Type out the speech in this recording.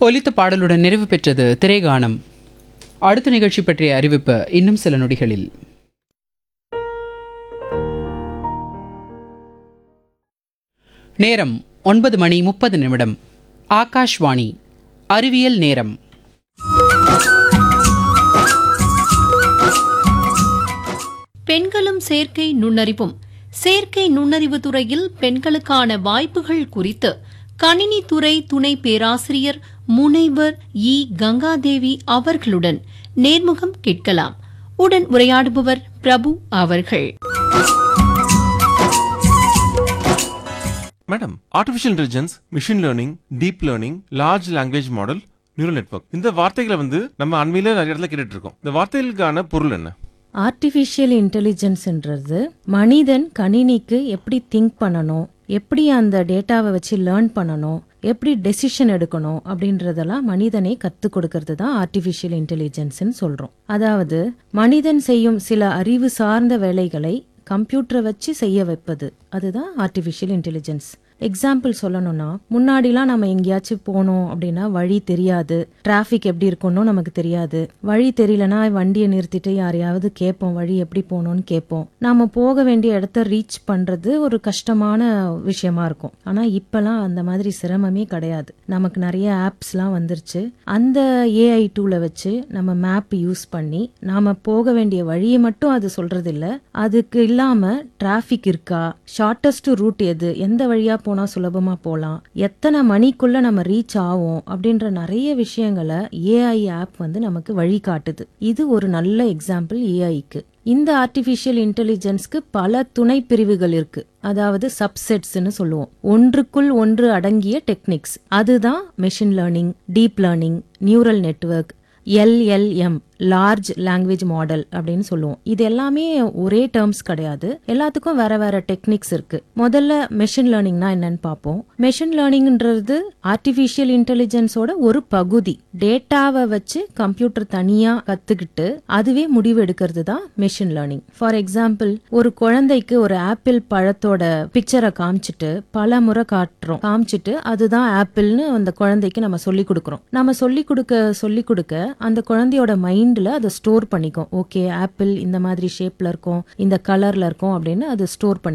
ஒலித்த பாடலுடன் நிறைவு பெற்றது திரைகானம் அடுத்த நிகழ்ச்சி பற்றிய அறிவிப்பு இன்னும் சில நொடிகளில் நேரம் ஒன்பது மணி முப்பது நிமிடம் ஆகாஷ்வாணி அறிவியல் நேரம் பெண்களும் செயற்கை நுண்ணறிவும் செயற்கை நுண்ணறிவு துறையில் பெண்களுக்கான வாய்ப்புகள் குறித்து கணினித்துறை துணை பேராசிரியர் முனைவர் இ கங்காதேவி அவர்களுடன் நேர்முகம் கேட்கலாம் உடன் உரையாடுபவர் பிரபு அவர்கள் madam artificial intelligence machine learning deep learning large language model neural network இந்த வார்த்தைகளை வந்து நம்ம அண்மையில நிறைய இடத்துல கேட்டுட்டு இருக்கோம் இந்த வார்த்தைகளுக்கான பொருள் என்ன ஆர்டிஃபிஷியல் இன்டெலிஜென்ஸ்ன்றது மனிதன் கணினிக்கு எப்படி திங்க் பண்ணணும் எப்படி அந்த டேட்டாவை வச்சு லேர்ன் பண்ணணும் எப்படி டெசிஷன் எடுக்கணும் அப்படின்றதெல்லாம் மனிதனே கற்றுக் கொடுக்கறது தான் ஆர்டிஃபிஷியல் இன்டெலிஜென்ஸ்னு சொல்கிறோம் அதாவது மனிதன் செய்யும் சில அறிவு சார்ந்த வேலைகளை கம்ப்யூட்டரை வச்சு செய்ய வைப்பது அதுதான் ஆர்டிஃபிஷியல் இன்டெலிஜென்ஸ் எக்ஸாம்பிள் சொல்லணும்னா முன்னாடிலாம் நம்ம எங்கேயாச்சும் போனோம் அப்படின்னா வழி தெரியாது டிராஃபிக் எப்படி இருக்கும்னு நமக்கு தெரியாது வழி தெரியலனா வண்டியை நிறுத்திட்டு யாரையாவது கேட்போம் வழி எப்படி போகணும்னு கேட்போம் நாம போக வேண்டிய இடத்த ரீச் பண்றது ஒரு கஷ்டமான விஷயமா இருக்கும் ஆனா இப்பெல்லாம் அந்த மாதிரி சிரமமே கிடையாது நமக்கு நிறைய ஆப்ஸ்லாம் வந்துருச்சு அந்த ஏஐ டூலை வச்சு நம்ம மேப் யூஸ் பண்ணி நாம போக வேண்டிய வழியை மட்டும் அது சொல்றது இல்ல அதுக்கு இல்லாம டிராஃபிக் இருக்கா ஷார்ட்டஸ்ட் ரூட் எது எந்த வழியா போனா சுலபமா போலாம் எத்தனை மணிக்குள்ள நம்ம ரீச் ஆவோம் அப்படின்ற நிறைய விஷயங்களை ஏஐ ஆப் வந்து நமக்கு வழி காட்டுது இது ஒரு நல்ல எக்ஸாம்பிள் ஏஐக்கு இந்த ஆர்டிஃபிஷியல் இன்டெலிஜென்ஸ்க்கு பல துணை பிரிவுகள் இருக்கு அதாவது சப்செட்ஸ்னு சொல்லுவோம் ஒன்றுக்குள் ஒன்று அடங்கிய டெக்னிக்ஸ் அதுதான் machine learning deep learning neural network LLM large language model அப்படின்னு சொல்லுவோம் இது எல்லாமே ஒரே டேர்ம்ஸ் கிடையாது எல்லாத்துக்கும் வேற வேற டெக்னிக்ஸ் இருக்கு முதல்ல மெஷின் லேர்னிங்னா என்னன்னு பார்ப்போம் மெஷின் லேர்னிங்ன்றது ஆர்டிஃபிஷியல் இன்டெலிஜென்ஸோட ஒரு பகுதி டேட்டாவை வச்சு கம்ப்யூட்டர் தனியா கத்துக்கிட்டு அதுவே முடிவு எடுக்கிறது தான் மெஷின் லேர்னிங் ஃபார் எக்ஸாம்பிள் ஒரு குழந்தைக்கு ஒரு ஆப்பிள் பழத்தோட பிக்சரை காமிச்சிட்டு பல முறை காட்டுறோம் காமிச்சிட்டு அதுதான் ஆப்பிள்னு அந்த குழந்தைக்கு நம்ம சொல்லி கொடுக்குறோம் நம்ம சொல்லி கொடுக்க சொல்லி கொடுக்க அந்த குழந்தையோட மைண்ட்ல அதை ஸ்டோர் பண்ணிக்கும் ஓகே ஆப்பிள் இந்த மாதிரி ஷேப்ல இருக்கும் இந்த கலர்ல இருக்கும் அப்படின்னு அது ஸ்டோர் பண்ணி